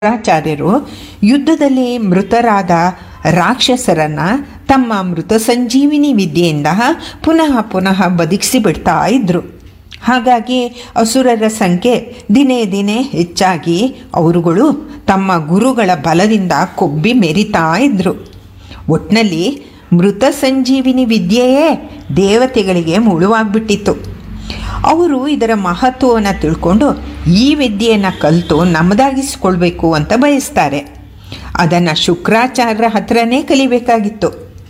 ಶುಕ್ರಾಚಾರ್ಯರು ಯುದ್ಧದಲ್ಲಿ ಮೃತರಾದ ರಾಕ್ಷಸರನ್ನ ತಮ್ಮ ಮೃತ ಸಂಜೀವಿನಿ ವಿದ್ಯೆಯಿಂದ ಪುನಃ ಪುನಃ ಬದುಕಿಸಿ ಬಿಡ್ತಾ ಇದ್ರು ಹಾಗಾಗಿ ಅಸುರರ ಸಂಖ್ಯೆ ದಿನೇ ದಿನೇ ಹೆಚ್ಚಾಗಿ ಅವರುಗಳು ತಮ್ಮ ಗುರುಗಳ ಬಲದಿಂದ ಕೊಬ್ಬಿ ಮೆರಿತಾ ಇದ್ರು ಒಟ್ನಲ್ಲಿ ಮೃತ ಸಂಜೀವಿನಿ ವಿದ್ಯೆಯೇ ದೇವತೆಗಳಿಗೆ ಮುಳುವಾಗ್ಬಿಟ್ಟಿತ್ತು ಅವರು ಇದರ ಮಹತ್ವವನ್ನು ತಿಳ್ಕೊಂಡು ಈ ವಿದ್ಯೆಯನ್ನು ಕಲಿತು ನಮ್ಮದಾಗಿಸ್ಕೊಳ್ಬೇಕು ಅಂತ ಬಯಸ್ತಾರೆ ಅದನ್ನು ಶುಕ್ರಾಚಾರ್ಯರ ಹತ್ರನೇ ಕಲಿಬೇಕಾಗಿತ್ತು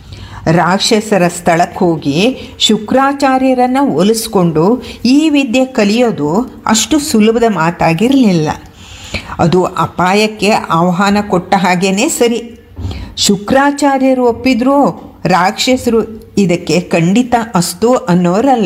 ರಾಕ್ಷಸರ ಸ್ಥಳಕ್ಕೆ ಹೋಗಿ ಶುಕ್ರಾಚಾರ್ಯರನ್ನು ಹೋಲಿಸ್ಕೊಂಡು ಈ ವಿದ್ಯೆ ಕಲಿಯೋದು ಅಷ್ಟು ಸುಲಭದ ಮಾತಾಗಿರಲಿಲ್ಲ ಅದು ಅಪಾಯಕ್ಕೆ ಆಹ್ವಾನ ಕೊಟ್ಟ ಹಾಗೇನೇ ಸರಿ ಶುಕ್ರಾಚಾರ್ಯರು ಒಪ್ಪಿದ್ರು ರಾಕ್ಷಸರು ಇದಕ್ಕೆ ಖಂಡಿತ ಅಸ್ತು ಅನ್ನೋರಲ್ಲ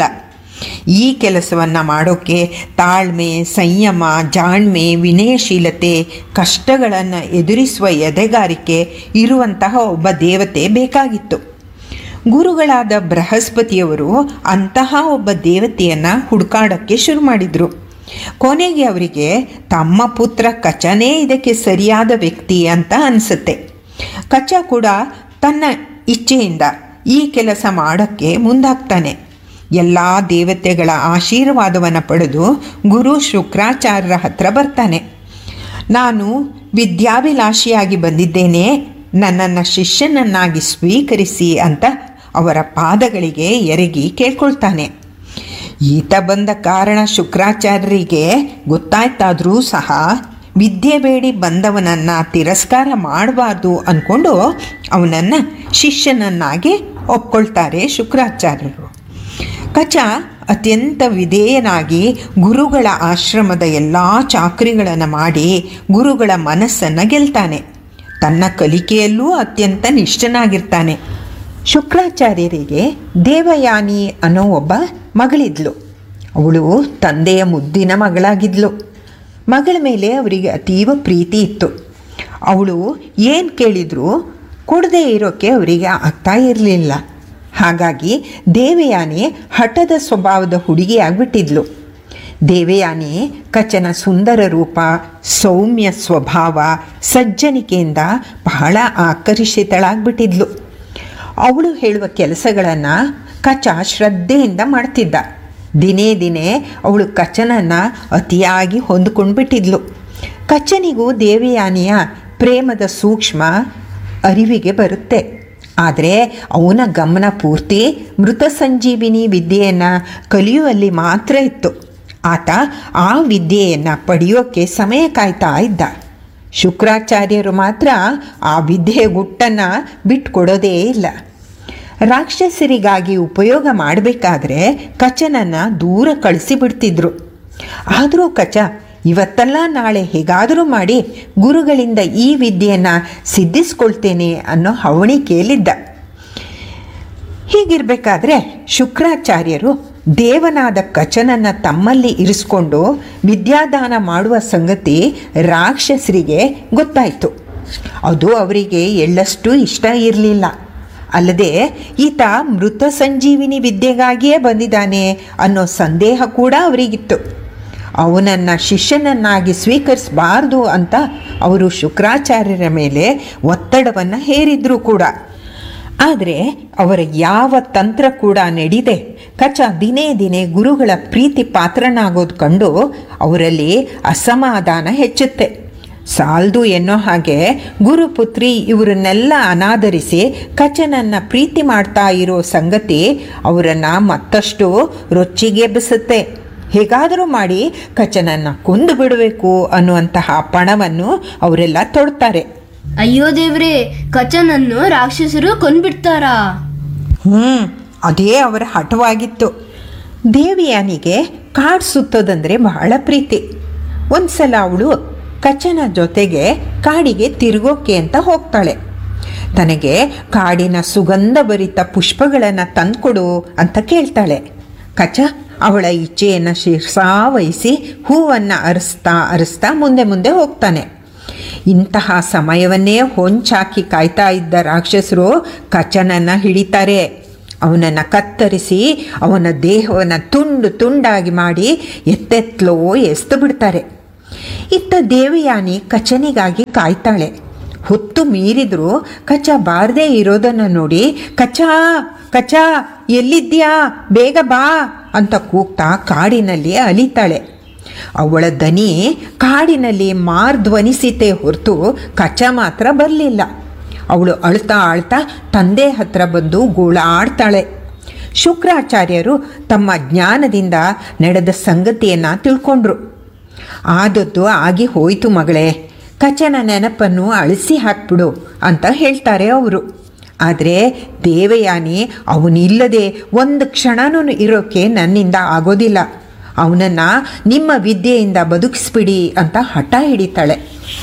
ಈ ಕೆಲಸವನ್ನು ಮಾಡೋಕ್ಕೆ ತಾಳ್ಮೆ ಸಂಯಮ ಜಾಣ್ಮೆ ವಿನಯಶೀಲತೆ ಕಷ್ಟಗಳನ್ನು ಎದುರಿಸುವ ಎದೆಗಾರಿಕೆ ಇರುವಂತಹ ಒಬ್ಬ ದೇವತೆ ಬೇಕಾಗಿತ್ತು ಗುರುಗಳಾದ ಬೃಹಸ್ಪತಿಯವರು ಅಂತಹ ಒಬ್ಬ ದೇವತೆಯನ್ನು ಹುಡುಕಾಡೋಕ್ಕೆ ಶುರು ಮಾಡಿದರು ಕೊನೆಗೆ ಅವರಿಗೆ ತಮ್ಮ ಪುತ್ರ ಕಚನೇ ಇದಕ್ಕೆ ಸರಿಯಾದ ವ್ಯಕ್ತಿ ಅಂತ ಅನಿಸುತ್ತೆ ಕಚ ಕೂಡ ತನ್ನ ಇಚ್ಛೆಯಿಂದ ಈ ಕೆಲಸ ಮಾಡೋಕ್ಕೆ ಮುಂದಾಗ್ತಾನೆ ಎಲ್ಲ ದೇವತೆಗಳ ಆಶೀರ್ವಾದವನ್ನು ಪಡೆದು ಗುರು ಶುಕ್ರಾಚಾರ್ಯರ ಹತ್ರ ಬರ್ತಾನೆ ನಾನು ವಿದ್ಯಾಭಿಲಾಷಿಯಾಗಿ ಬಂದಿದ್ದೇನೆ ನನ್ನನ್ನು ಶಿಷ್ಯನನ್ನಾಗಿ ಸ್ವೀಕರಿಸಿ ಅಂತ ಅವರ ಪಾದಗಳಿಗೆ ಎರಗಿ ಕೇಳ್ಕೊಳ್ತಾನೆ ಈತ ಬಂದ ಕಾರಣ ಶುಕ್ರಾಚಾರ್ಯರಿಗೆ ಗೊತ್ತಾಯ್ತಾದರೂ ಸಹ ವಿದ್ಯೆ ಬೇಡಿ ಬಂದವನನ್ನು ತಿರಸ್ಕಾರ ಮಾಡಬಾರ್ದು ಅಂದ್ಕೊಂಡು ಅವನನ್ನು ಶಿಷ್ಯನನ್ನಾಗಿ ಒಪ್ಕೊಳ್ತಾರೆ ಶುಕ್ರಾಚಾರ್ಯರು ಕಚ ಅತ್ಯಂತ ವಿಧೇಯನಾಗಿ ಗುರುಗಳ ಆಶ್ರಮದ ಎಲ್ಲ ಚಾಕ್ರಿಗಳನ್ನು ಮಾಡಿ ಗುರುಗಳ ಮನಸ್ಸನ್ನು ಗೆಲ್ತಾನೆ ತನ್ನ ಕಲಿಕೆಯಲ್ಲೂ ಅತ್ಯಂತ ನಿಷ್ಠನಾಗಿರ್ತಾನೆ ಶುಕ್ರಾಚಾರ್ಯರಿಗೆ ದೇವಯಾನಿ ಅನ್ನೋ ಒಬ್ಬ ಮಗಳಿದ್ಲು ಅವಳು ತಂದೆಯ ಮುದ್ದಿನ ಮಗಳಾಗಿದ್ಲು ಮಗಳ ಮೇಲೆ ಅವರಿಗೆ ಅತೀವ ಪ್ರೀತಿ ಇತ್ತು ಅವಳು ಏನು ಕೇಳಿದರೂ ಕೊಡದೇ ಇರೋಕ್ಕೆ ಅವರಿಗೆ ಆಗ್ತಾ ಇರಲಿಲ್ಲ ಹಾಗಾಗಿ ದೇವಯಾನಿ ಹಠದ ಸ್ವಭಾವದ ಹುಡುಗಿಯಾಗ್ಬಿಟ್ಟಿದ್ಲು ದೇವಯಾನಿ ಕಚನ ಸುಂದರ ರೂಪ ಸೌಮ್ಯ ಸ್ವಭಾವ ಸಜ್ಜನಿಕೆಯಿಂದ ಬಹಳ ಆಕರ್ಷಿತಳಾಗ್ಬಿಟ್ಟಿದ್ಲು ಅವಳು ಹೇಳುವ ಕೆಲಸಗಳನ್ನು ಕಚ ಶ್ರದ್ಧೆಯಿಂದ ಮಾಡ್ತಿದ್ದ ದಿನೇ ದಿನೇ ಅವಳು ಕಚನನ್ನು ಅತಿಯಾಗಿ ಹೊಂದ್ಕೊಂಡ್ಬಿಟ್ಟಿದ್ಲು ಕಚ್ಚನಿಗೂ ದೇವಯಾನಿಯ ಪ್ರೇಮದ ಸೂಕ್ಷ್ಮ ಅರಿವಿಗೆ ಬರುತ್ತೆ ಆದರೆ ಅವನ ಗಮನ ಪೂರ್ತಿ ಮೃತ ಸಂಜೀವಿನಿ ವಿದ್ಯೆಯನ್ನು ಕಲಿಯುವಲ್ಲಿ ಮಾತ್ರ ಇತ್ತು ಆತ ಆ ವಿದ್ಯೆಯನ್ನು ಪಡೆಯೋಕ್ಕೆ ಸಮಯ ಕಾಯ್ತಾ ಇದ್ದ ಶುಕ್ರಾಚಾರ್ಯರು ಮಾತ್ರ ಆ ವಿದ್ಯೆಯ ಗುಟ್ಟನ್ನು ಬಿಟ್ಕೊಡೋದೇ ಇಲ್ಲ ರಾಕ್ಷಸರಿಗಾಗಿ ಉಪಯೋಗ ಮಾಡಬೇಕಾದ್ರೆ ಕಚನನ್ನು ದೂರ ಕಳಿಸಿಬಿಡ್ತಿದ್ರು ಆದರೂ ಕಚ ಇವತ್ತಲ್ಲ ನಾಳೆ ಹೇಗಾದರೂ ಮಾಡಿ ಗುರುಗಳಿಂದ ಈ ವಿದ್ಯೆಯನ್ನು ಸಿದ್ಧಿಸ್ಕೊಳ್ತೇನೆ ಅನ್ನೋ ಹವಣಿ ಕೇಳಿದ್ದ ಹೀಗಿರಬೇಕಾದ್ರೆ ಶುಕ್ರಾಚಾರ್ಯರು ದೇವನಾದ ಕಚನನ್ನು ತಮ್ಮಲ್ಲಿ ಇರಿಸ್ಕೊಂಡು ವಿದ್ಯಾದಾನ ಮಾಡುವ ಸಂಗತಿ ರಾಕ್ಷಸರಿಗೆ ಗೊತ್ತಾಯಿತು ಅದು ಅವರಿಗೆ ಎಳ್ಳಷ್ಟು ಇಷ್ಟ ಇರಲಿಲ್ಲ ಅಲ್ಲದೆ ಈತ ಮೃತ ಸಂಜೀವಿನಿ ವಿದ್ಯೆಗಾಗಿಯೇ ಬಂದಿದ್ದಾನೆ ಅನ್ನೋ ಸಂದೇಹ ಕೂಡ ಅವರಿಗಿತ್ತು ಅವನನ್ನು ಶಿಷ್ಯನನ್ನಾಗಿ ಸ್ವೀಕರಿಸಬಾರ್ದು ಅಂತ ಅವರು ಶುಕ್ರಾಚಾರ್ಯರ ಮೇಲೆ ಒತ್ತಡವನ್ನು ಹೇರಿದ್ರು ಕೂಡ ಆದರೆ ಅವರ ಯಾವ ತಂತ್ರ ಕೂಡ ನಡೆದೆ ಕಚ ದಿನೇ ದಿನೇ ಗುರುಗಳ ಪ್ರೀತಿ ಪಾತ್ರನಾಗೋದು ಕಂಡು ಅವರಲ್ಲಿ ಅಸಮಾಧಾನ ಹೆಚ್ಚುತ್ತೆ ಸಾಲ್ದು ಎನ್ನೋ ಹಾಗೆ ಗುರುಪುತ್ರಿ ಇವರನ್ನೆಲ್ಲ ಅನಾದರಿಸಿ ಕಚನನ್ನು ಪ್ರೀತಿ ಮಾಡ್ತಾ ಇರೋ ಸಂಗತಿ ಅವರನ್ನು ಮತ್ತಷ್ಟು ರೊಚ್ಚಿಗೆಬ್ಬಿಸುತ್ತೆ ಹೇಗಾದರೂ ಮಾಡಿ ಕಚನನ್ನು ಕೊಂದು ಬಿಡಬೇಕು ಅನ್ನುವಂತಹ ಪಣವನ್ನು ಅವರೆಲ್ಲ ತೊಡ್ತಾರೆ ಅಯ್ಯೋ ದೇವ್ರೆ ಕಚನನ್ನು ರಾಕ್ಷಸರು ಕೊಂದ್ಬಿಡ್ತಾರಾ ಹ್ಞೂ ಅದೇ ಅವರ ಹಠವಾಗಿತ್ತು ದೇವಿಯಾನಿಗೆ ಕಾಡು ಸುತ್ತೋದಂದರೆ ಬಹಳ ಪ್ರೀತಿ ಒಂದ್ಸಲ ಅವಳು ಕಚನ ಜೊತೆಗೆ ಕಾಡಿಗೆ ತಿರುಗೋಕೆ ಅಂತ ಹೋಗ್ತಾಳೆ ತನಗೆ ಕಾಡಿನ ಸುಗಂಧ ಭರಿತ ಪುಷ್ಪಗಳನ್ನು ತಂದ್ಕೊಡು ಅಂತ ಕೇಳ್ತಾಳೆ ಕಚ ಅವಳ ಇಚ್ಛೆಯನ್ನು ಶಿರ್ಸಾವಹಿಸಿ ಹೂವನ್ನು ಅರಿಸ್ತಾ ಅರಿಸ್ತಾ ಮುಂದೆ ಮುಂದೆ ಹೋಗ್ತಾನೆ ಇಂತಹ ಸಮಯವನ್ನೇ ಹೊಂಚಾಕಿ ಕಾಯ್ತಾ ಇದ್ದ ರಾಕ್ಷಸರು ಕಚನನ್ನು ಹಿಡಿತಾರೆ ಅವನನ್ನು ಕತ್ತರಿಸಿ ಅವನ ದೇಹವನ್ನು ತುಂಡು ತುಂಡಾಗಿ ಮಾಡಿ ಎತ್ತೆತ್ಲೋ ಎಸ್ದು ಬಿಡ್ತಾರೆ ಇತ್ತ ದೇವಯಾನಿ ಕಚನಿಗಾಗಿ ಕಾಯ್ತಾಳೆ ಹೊತ್ತು ಮೀರಿದ್ರು ಕಚ ಬಾರದೇ ಇರೋದನ್ನು ನೋಡಿ ಕಚಾ ಕಚಾ ಎಲ್ಲಿದ್ಯಾ ಬೇಗ ಬಾ ಅಂತ ಕೂಗ್ತಾ ಕಾಡಿನಲ್ಲಿ ಅಲಿತಾಳೆ ಅವಳ ದನಿ ಕಾಡಿನಲ್ಲಿ ಮಾರ್ಧ್ವನಿಸಿತೆ ಹೊರತು ಕಚ ಮಾತ್ರ ಬರಲಿಲ್ಲ ಅವಳು ಅಳ್ತಾ ಅಳ್ತಾ ತಂದೆ ಹತ್ರ ಬಂದು ಗೋಳಾಡ್ತಾಳೆ ಶುಕ್ರಾಚಾರ್ಯರು ತಮ್ಮ ಜ್ಞಾನದಿಂದ ನಡೆದ ಸಂಗತಿಯನ್ನು ತಿಳ್ಕೊಂಡ್ರು ಆದದ್ದು ಆಗಿ ಹೋಯಿತು ಮಗಳೇ ಕಚನ ನೆನಪನ್ನು ಅಳಿಸಿ ಹಾಕ್ಬಿಡು ಅಂತ ಹೇಳ್ತಾರೆ ಅವರು ಆದರೆ ದೇವಯಾನಿ ಅವನಿಲ್ಲದೆ ಒಂದು ಕ್ಷಣನೂ ಇರೋಕ್ಕೆ ನನ್ನಿಂದ ಆಗೋದಿಲ್ಲ ಅವನನ್ನು ನಿಮ್ಮ ವಿದ್ಯೆಯಿಂದ ಬದುಕಿಸ್ಬಿಡಿ ಅಂತ ಹಠ ಹಿಡಿತಾಳೆ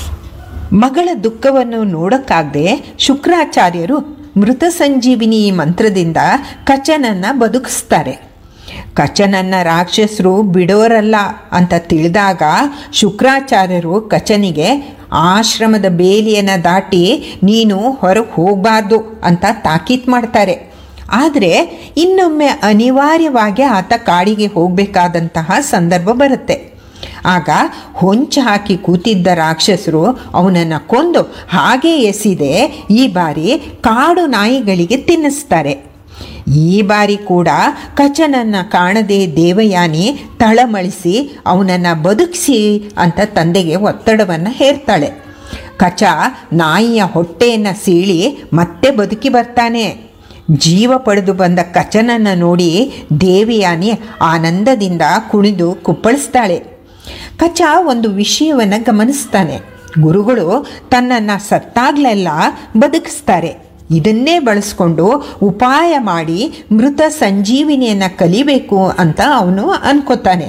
ಮಗಳ ದುಃಖವನ್ನು ನೋಡಕ್ಕಾಗದೆ ಶುಕ್ರಾಚಾರ್ಯರು ಮೃತ ಸಂಜೀವಿನಿ ಮಂತ್ರದಿಂದ ಕಚನನ್ನು ಬದುಕಿಸ್ತಾರೆ ಕಚನನ್ನ ರಾಕ್ಷಸರು ಬಿಡೋರಲ್ಲ ಅಂತ ತಿಳಿದಾಗ ಶುಕ್ರಾಚಾರ್ಯರು ಕಚನಿಗೆ ಆಶ್ರಮದ ಬೇಲಿಯನ್ನು ದಾಟಿ ನೀನು ಹೊರಗೆ ಹೋಗಬಾರ್ದು ಅಂತ ತಾಕೀತ್ ಮಾಡ್ತಾರೆ ಆದರೆ ಇನ್ನೊಮ್ಮೆ ಅನಿವಾರ್ಯವಾಗಿ ಆತ ಕಾಡಿಗೆ ಹೋಗಬೇಕಾದಂತಹ ಸಂದರ್ಭ ಬರುತ್ತೆ ಆಗ ಹೊಂಚು ಹಾಕಿ ಕೂತಿದ್ದ ರಾಕ್ಷಸರು ಅವನನ್ನು ಕೊಂದು ಹಾಗೆ ಎಸಿದೆ ಈ ಬಾರಿ ಕಾಡು ನಾಯಿಗಳಿಗೆ ತಿನ್ನಿಸ್ತಾರೆ ಈ ಬಾರಿ ಕೂಡ ಕಚನನ್ನು ಕಾಣದೆ ದೇವಯಾನಿ ತಳಮಳಿಸಿ ಅವನನ್ನು ಬದುಕಿಸಿ ಅಂತ ತಂದೆಗೆ ಒತ್ತಡವನ್ನು ಹೇರ್ತಾಳೆ ಕಚ ನಾಯಿಯ ಹೊಟ್ಟೆಯನ್ನು ಸೀಳಿ ಮತ್ತೆ ಬದುಕಿ ಬರ್ತಾನೆ ಜೀವ ಪಡೆದು ಬಂದ ಕಚನನ್ನು ನೋಡಿ ದೇವಿಯಾನಿ ಆನಂದದಿಂದ ಕುಣಿದು ಕುಪ್ಪಳಿಸ್ತಾಳೆ ಕಚ ಒಂದು ವಿಷಯವನ್ನು ಗಮನಿಸ್ತಾನೆ ಗುರುಗಳು ತನ್ನನ್ನು ಸತ್ತಾಗ್ಲೆಲ್ಲ ಬದುಕಿಸ್ತಾರೆ ಇದನ್ನೇ ಬಳಸ್ಕೊಂಡು ಉಪಾಯ ಮಾಡಿ ಮೃತ ಸಂಜೀವಿನಿಯನ್ನು ಕಲಿಬೇಕು ಅಂತ ಅವನು ಅನ್ಕೋತಾನೆ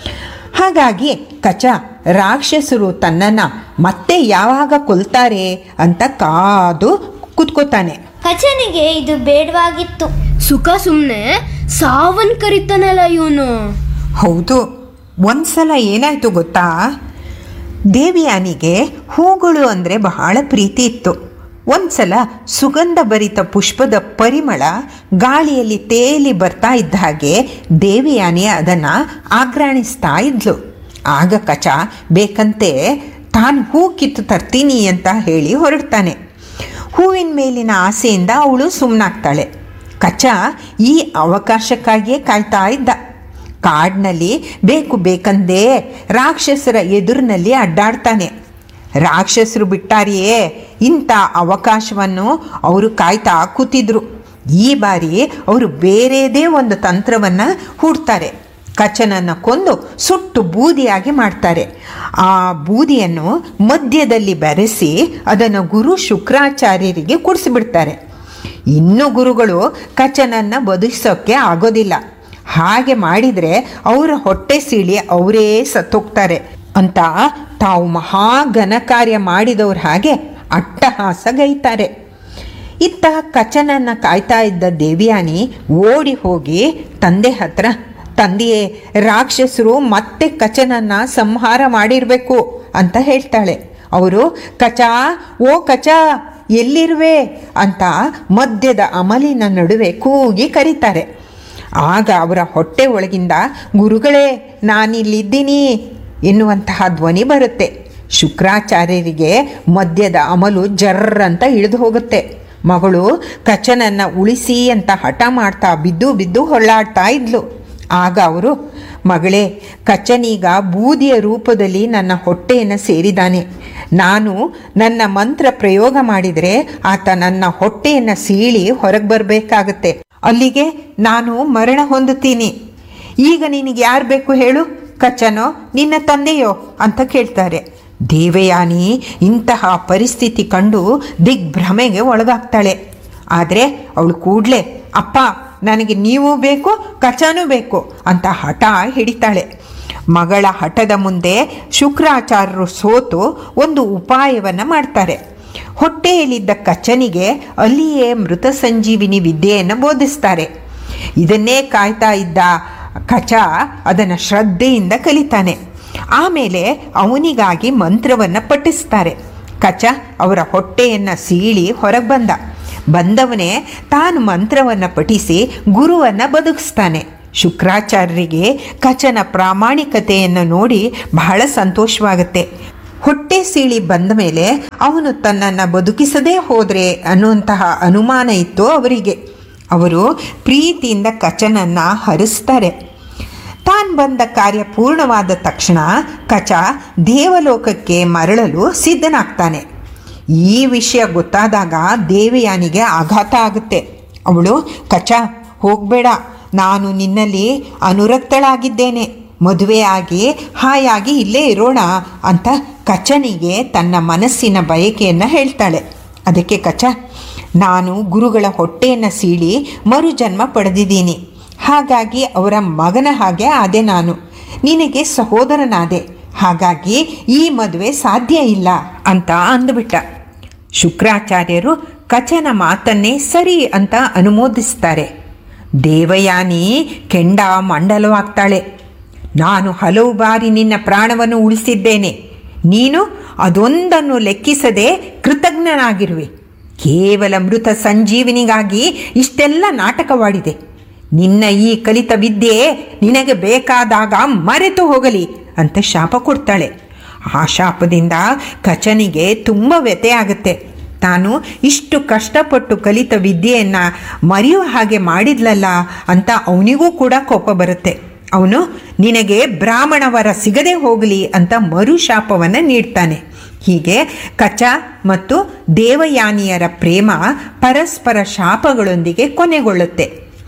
ಹಾಗಾಗಿ ಕಚ ರಾಕ್ಷಸರು ತನ್ನನ್ನು ಮತ್ತೆ ಯಾವಾಗ ಕೊಲ್ತಾರೆ ಅಂತ ಕಾದು ಕೂತ್ಕೋತಾನೆ ಕಚನಿಗೆ ಇದು ಬೇಡವಾಗಿತ್ತು ಸುಖ ಸುಮ್ಮನೆ ಸಾವನ್ ಕರಿತಾನಲ್ಲ ಇವನು ಹೌದು ಒಂದ್ಸಲ ಏನಾಯಿತು ಗೊತ್ತಾ ದೇವಿಯಾನಿಗೆ ಹೂಗಳು ಅಂದರೆ ಬಹಳ ಪ್ರೀತಿ ಇತ್ತು ಒಂದ್ಸಲ ಸುಗಂಧ ಭರಿತ ಪುಷ್ಪದ ಪರಿಮಳ ಗಾಳಿಯಲ್ಲಿ ತೇಲಿ ಬರ್ತಾ ಇದ್ದ ಹಾಗೆ ದೇವಿಯಾನಿ ಅದನ್ನು ಆಘ್ರಾಣಿಸ್ತಾ ಇದ್ಲು ಆಗ ಕಚ ಬೇಕಂತೆ ತಾನು ಹೂ ಕಿತ್ತು ತರ್ತೀನಿ ಅಂತ ಹೇಳಿ ಹೊರಡ್ತಾನೆ ಹೂವಿನ ಮೇಲಿನ ಆಸೆಯಿಂದ ಅವಳು ಸುಮ್ಮನಾಗ್ತಾಳೆ ಕಚ ಈ ಅವಕಾಶಕ್ಕಾಗಿಯೇ ಕಾಯ್ತಾ ಇದ್ದ ಕಾಡಿನಲ್ಲಿ ಬೇಕು ಬೇಕಂದೇ ರಾಕ್ಷಸರ ಎದುರಿನಲ್ಲಿ ಅಡ್ಡಾಡ್ತಾನೆ ರಾಕ್ಷಸರು ಬಿಟ್ಟಾರಿಯೇ ಇಂಥ ಅವಕಾಶವನ್ನು ಅವರು ಕಾಯ್ತಾ ಕೂತಿದ್ರು ಈ ಬಾರಿ ಅವರು ಬೇರೆದೇ ಒಂದು ತಂತ್ರವನ್ನು ಹೂಡ್ತಾರೆ ಕಚನನ್ನು ಕೊಂದು ಸುಟ್ಟು ಬೂದಿಯಾಗಿ ಮಾಡ್ತಾರೆ ಆ ಬೂದಿಯನ್ನು ಮಧ್ಯದಲ್ಲಿ ಬೆರೆಸಿ ಅದನ್ನು ಗುರು ಶುಕ್ರಾಚಾರ್ಯರಿಗೆ ಕುಡಿಸಿಬಿಡ್ತಾರೆ ಇನ್ನು ಗುರುಗಳು ಕಚನನ್ನು ಬದುಕಿಸೋಕ್ಕೆ ಆಗೋದಿಲ್ಲ ಹಾಗೆ ಮಾಡಿದರೆ ಅವರ ಹೊಟ್ಟೆ ಸೀಳಿ ಅವರೇ ಸತ್ತೋಗ್ತಾರೆ ಅಂತ ತಾವು ಮಹಾ ಘನ ಕಾರ್ಯ ಮಾಡಿದವ್ರ ಹಾಗೆ ಅಟ್ಟಹಾಸಗೈತಾರೆ ಇತ್ತ ಕಚನನ್ನು ಕಾಯ್ತಾ ಇದ್ದ ದೇವಿಯಾನಿ ಓಡಿ ಹೋಗಿ ತಂದೆ ಹತ್ರ ತಂದೆಯೇ ರಾಕ್ಷಸರು ಮತ್ತೆ ಕಚನನ್ನು ಸಂಹಾರ ಮಾಡಿರಬೇಕು ಅಂತ ಹೇಳ್ತಾಳೆ ಅವರು ಕಚಾ ಓ ಕಚಾ ಎಲ್ಲಿರುವೆ ಅಂತ ಮಧ್ಯದ ಅಮಲಿನ ನಡುವೆ ಕೂಗಿ ಕರೀತಾರೆ ಆಗ ಅವರ ಹೊಟ್ಟೆ ಒಳಗಿಂದ ಗುರುಗಳೇ ನಾನಿಲ್ಲಿದ್ದೀನಿ ಎನ್ನುವಂತಹ ಧ್ವನಿ ಬರುತ್ತೆ ಶುಕ್ರಾಚಾರ್ಯರಿಗೆ ಮದ್ಯದ ಅಮಲು ಜರ್ರಂತ ಇಳಿದು ಹೋಗುತ್ತೆ ಮಗಳು ಕಚನನ್ನು ಉಳಿಸಿ ಅಂತ ಹಠ ಮಾಡ್ತಾ ಬಿದ್ದು ಬಿದ್ದು ಹೊಳ್ಳಾಡ್ತಾ ಇದ್ಲು ಆಗ ಅವರು ಮಗಳೇ ಕಚನೀಗ ಬೂದಿಯ ರೂಪದಲ್ಲಿ ನನ್ನ ಹೊಟ್ಟೆಯನ್ನು ಸೇರಿದ್ದಾನೆ ನಾನು ನನ್ನ ಮಂತ್ರ ಪ್ರಯೋಗ ಮಾಡಿದರೆ ಆತ ನನ್ನ ಹೊಟ್ಟೆಯನ್ನು ಸೀಳಿ ಹೊರಗೆ ಬರಬೇಕಾಗತ್ತೆ ಅಲ್ಲಿಗೆ ನಾನು ಮರಣ ಹೊಂದುತ್ತೀನಿ ಈಗ ನಿನಗೆ ಯಾರು ಬೇಕು ಹೇಳು ಕಚನೋ ನಿನ್ನ ತಂದೆಯೋ ಅಂತ ಕೇಳ್ತಾರೆ ದೇವಯಾನಿ ಇಂತಹ ಪರಿಸ್ಥಿತಿ ಕಂಡು ದಿಗ್ಭ್ರಮೆಗೆ ಒಳಗಾಗ್ತಾಳೆ ಆದರೆ ಅವಳು ಕೂಡಲೇ ಅಪ್ಪ ನನಗೆ ನೀವು ಬೇಕು ಕಚನೂ ಬೇಕು ಅಂತ ಹಠ ಹಿಡಿತಾಳೆ ಮಗಳ ಹಠದ ಮುಂದೆ ಶುಕ್ರಾಚಾರ್ಯರು ಸೋತು ಒಂದು ಉಪಾಯವನ್ನು ಮಾಡ್ತಾರೆ ಹೊಟ್ಟೆಯಲ್ಲಿದ್ದ ಕಚ್ಚನಿಗೆ ಅಲ್ಲಿಯೇ ಮೃತ ಸಂಜೀವಿನಿ ವಿದ್ಯೆಯನ್ನು ಬೋಧಿಸ್ತಾರೆ ಇದನ್ನೇ ಕಾಯ್ತಾ ಇದ್ದ ಕಚ ಅದನ್ನು ಶ್ರದ್ಧೆಯಿಂದ ಕಲಿತಾನೆ ಆಮೇಲೆ ಅವನಿಗಾಗಿ ಮಂತ್ರವನ್ನು ಪಠಿಸ್ತಾರೆ ಕಚ ಅವರ ಹೊಟ್ಟೆಯನ್ನು ಸೀಳಿ ಹೊರಗೆ ಬಂದ ಬಂದವನೇ ತಾನು ಮಂತ್ರವನ್ನು ಪಠಿಸಿ ಗುರುವನ್ನು ಬದುಕಿಸ್ತಾನೆ ಶುಕ್ರಾಚಾರ್ಯರಿಗೆ ಕಚನ ಪ್ರಾಮಾಣಿಕತೆಯನ್ನು ನೋಡಿ ಬಹಳ ಸಂತೋಷವಾಗುತ್ತೆ ಹೊಟ್ಟೆ ಸೀಳಿ ಬಂದ ಮೇಲೆ ಅವನು ತನ್ನನ್ನು ಬದುಕಿಸದೇ ಹೋದರೆ ಅನ್ನುವಂತಹ ಅನುಮಾನ ಇತ್ತು ಅವರಿಗೆ ಅವರು ಪ್ರೀತಿಯಿಂದ ಕಚನನ್ನು ಹರಿಸ್ತಾರೆ ತಾನು ಬಂದ ಕಾರ್ಯ ಪೂರ್ಣವಾದ ತಕ್ಷಣ ಕಚ ದೇವಲೋಕಕ್ಕೆ ಮರಳಲು ಸಿದ್ಧನಾಗ್ತಾನೆ ಈ ವಿಷಯ ಗೊತ್ತಾದಾಗ ದೇವಯಾನಿಗೆ ಆಘಾತ ಆಗುತ್ತೆ ಅವಳು ಕಚ ಹೋಗಬೇಡ ನಾನು ನಿನ್ನಲ್ಲಿ ಅನುರಕ್ತಳಾಗಿದ್ದೇನೆ ಮದುವೆಯಾಗಿ ಹಾಯಾಗಿ ಇಲ್ಲೇ ಇರೋಣ ಅಂತ ಕಚನಿಗೆ ತನ್ನ ಮನಸ್ಸಿನ ಬಯಕೆಯನ್ನು ಹೇಳ್ತಾಳೆ ಅದಕ್ಕೆ ಕಚ ನಾನು ಗುರುಗಳ ಹೊಟ್ಟೆಯನ್ನು ಸೀಳಿ ಮರುಜನ್ಮ ಪಡೆದಿದ್ದೀನಿ ಹಾಗಾಗಿ ಅವರ ಮಗನ ಹಾಗೆ ಆದೆ ನಾನು ನಿನಗೆ ಸಹೋದರನಾದೆ ಹಾಗಾಗಿ ಈ ಮದುವೆ ಸಾಧ್ಯ ಇಲ್ಲ ಅಂತ ಅಂದುಬಿಟ್ಟ ಶುಕ್ರಾಚಾರ್ಯರು ಕಚನ ಮಾತನ್ನೇ ಸರಿ ಅಂತ ಅನುಮೋದಿಸ್ತಾರೆ ದೇವಯಾನಿ ಕೆಂಡ ಮಂಡಲವಾಗ್ತಾಳೆ ನಾನು ಹಲವು ಬಾರಿ ನಿನ್ನ ಪ್ರಾಣವನ್ನು ಉಳಿಸಿದ್ದೇನೆ ನೀನು ಅದೊಂದನ್ನು ಲೆಕ್ಕಿಸದೆ ಕೃತಜ್ಞನಾಗಿರುವೆ ಕೇವಲ ಮೃತ ಸಂಜೀವಿನಿಗಾಗಿ ಇಷ್ಟೆಲ್ಲ ನಾಟಕವಾಡಿದೆ ನಿನ್ನ ಈ ಕಲಿತ ವಿದ್ಯೆ ನಿನಗೆ ಬೇಕಾದಾಗ ಮರೆತು ಹೋಗಲಿ ಅಂತ ಶಾಪ ಕೊಡ್ತಾಳೆ ಆ ಶಾಪದಿಂದ ಕಚನಿಗೆ ತುಂಬ ವ್ಯಥೆ ಆಗುತ್ತೆ ತಾನು ಇಷ್ಟು ಕಷ್ಟಪಟ್ಟು ಕಲಿತ ವಿದ್ಯೆಯನ್ನು ಮರೆಯುವ ಹಾಗೆ ಮಾಡಿದ್ಲಲ್ಲ ಅಂತ ಅವನಿಗೂ ಕೂಡ ಕೋಪ ಬರುತ್ತೆ ಅವನು ನಿನಗೆ ಬ್ರಾಹ್ಮಣ ವರ ಸಿಗದೆ ಹೋಗಲಿ ಅಂತ ಮರು ಶಾಪವನ್ನು ನೀಡ್ತಾನೆ ಹೀಗೆ ಕಚ ಮತ್ತು ದೇವಯಾನಿಯರ ಪ್ರೇಮ ಪರಸ್ಪರ ಶಾಪಗಳೊಂದಿಗೆ ಕೊನೆಗೊಳ್ಳುತ್ತೆ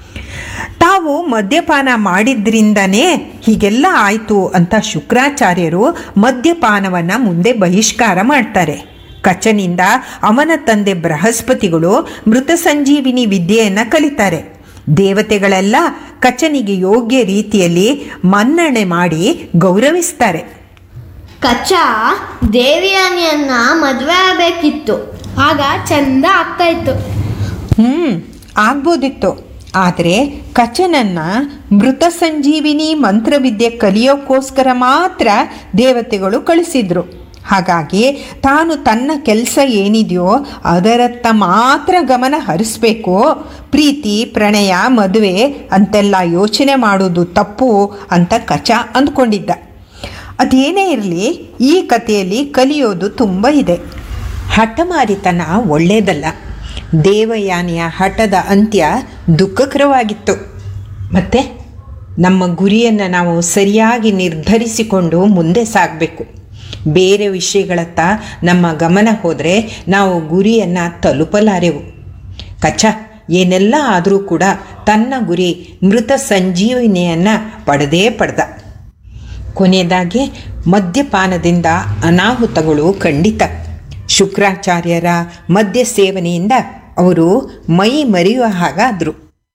ತಾವು ಮದ್ಯಪಾನ ಮಾಡಿದ್ರಿಂದನೇ ಹೀಗೆಲ್ಲ ಆಯಿತು ಅಂತ ಶುಕ್ರಾಚಾರ್ಯರು ಮದ್ಯಪಾನವನ್ನು ಮುಂದೆ ಬಹಿಷ್ಕಾರ ಮಾಡ್ತಾರೆ ಕಚನಿಂದ ಅವನ ತಂದೆ ಬೃಹಸ್ಪತಿಗಳು ಮೃತ ಸಂಜೀವಿನಿ ವಿದ್ಯೆಯನ್ನು ಕಲಿತಾರೆ ದೇವತೆಗಳೆಲ್ಲ ಕಚನಿಗೆ ಯೋಗ್ಯ ರೀತಿಯಲ್ಲಿ ಮನ್ನಣೆ ಮಾಡಿ ಗೌರವಿಸ್ತಾರೆ ಕಚ್ಚ ದೇವಿಯಾನಿಯನ್ನ ಮದುವೆ ಆಗಬೇಕಿತ್ತು ಆಗ ಚಂದ ಆಗ್ತಾ ಇತ್ತು ಹ್ಞೂ ಆಗ್ಬೋದಿತ್ತು ಆದರೆ ಕಚನನ್ನು ಮೃತ ಸಂಜೀವಿನಿ ಮಂತ್ರವಿದ್ಯೆ ಕಲಿಯೋಕ್ಕೋಸ್ಕರ ಮಾತ್ರ ದೇವತೆಗಳು ಕಳಿಸಿದ್ರು ಹಾಗಾಗಿ ತಾನು ತನ್ನ ಕೆಲಸ ಏನಿದೆಯೋ ಅದರತ್ತ ಮಾತ್ರ ಗಮನ ಹರಿಸ್ಬೇಕು ಪ್ರೀತಿ ಪ್ರಣಯ ಮದುವೆ ಅಂತೆಲ್ಲ ಯೋಚನೆ ಮಾಡೋದು ತಪ್ಪು ಅಂತ ಕಚ ಅಂದ್ಕೊಂಡಿದ್ದ ಅದೇನೇ ಇರಲಿ ಈ ಕಥೆಯಲ್ಲಿ ಕಲಿಯೋದು ತುಂಬ ಇದೆ ಹಠಮಾರಿತನ ಒಳ್ಳೆಯದಲ್ಲ ದೇವಯಾನಿಯ ಹಠದ ಅಂತ್ಯ ದುಃಖಕರವಾಗಿತ್ತು ಮತ್ತು ನಮ್ಮ ಗುರಿಯನ್ನು ನಾವು ಸರಿಯಾಗಿ ನಿರ್ಧರಿಸಿಕೊಂಡು ಮುಂದೆ ಸಾಗಬೇಕು ಬೇರೆ ವಿಷಯಗಳತ್ತ ನಮ್ಮ ಗಮನ ಹೋದರೆ ನಾವು ಗುರಿಯನ್ನು ತಲುಪಲಾರೆವು ಕಚ್ಚ ಏನೆಲ್ಲ ಆದರೂ ಕೂಡ ತನ್ನ ಗುರಿ ಮೃತ ಸಂಜೀವಿನಿಯನ್ನು ಪಡೆದೇ ಪಡೆದ ಕೊನೆಯದಾಗಿ ಮದ್ಯಪಾನದಿಂದ ಅನಾಹುತಗಳು ಖಂಡಿತ ಶುಕ್ರಾಚಾರ್ಯರ ಮದ್ಯ ಸೇವನೆಯಿಂದ ಅವರು ಮೈ ಮರೆಯುವ ಹಾಗಾದರು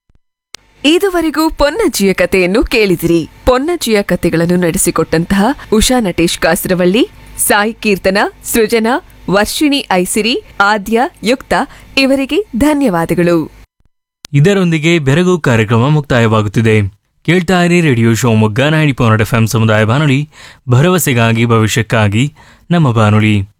ಇದುವರೆಗೂ ಪೊನ್ನಜ್ಜಿಯ ಕಥೆಯನ್ನು ಕೇಳಿದಿರಿ ಪೊನ್ನಜ್ಜಿಯ ಕಥೆಗಳನ್ನು ನಡೆಸಿಕೊಟ್ಟಂತಹ ಉಷಾ ನಟೇಶ್ ಕಾಸರವಳ್ಳಿ ಸಾಯಿ ಕೀರ್ತನ ಸೃಜನಾ ವರ್ಷಿಣಿ ಐಸಿರಿ ಆದ್ಯ ಯುಕ್ತ ಇವರಿಗೆ ಧನ್ಯವಾದಗಳು ಇದರೊಂದಿಗೆ ಬೆರಗು ಕಾರ್ಯಕ್ರಮ ಮುಕ್ತಾಯವಾಗುತ್ತಿದೆ ಕೇಳ್ತಾ ಇರಿ radio Shivamogga ninety point F M ಸಮುದಾಯ ಬಾನುಲಿ ಭರವಸೆಗಾಗಿ ಭವಿಷ್ಯಕ್ಕಾಗಿ ನಮ್ಮ ಬಾನುಲಿ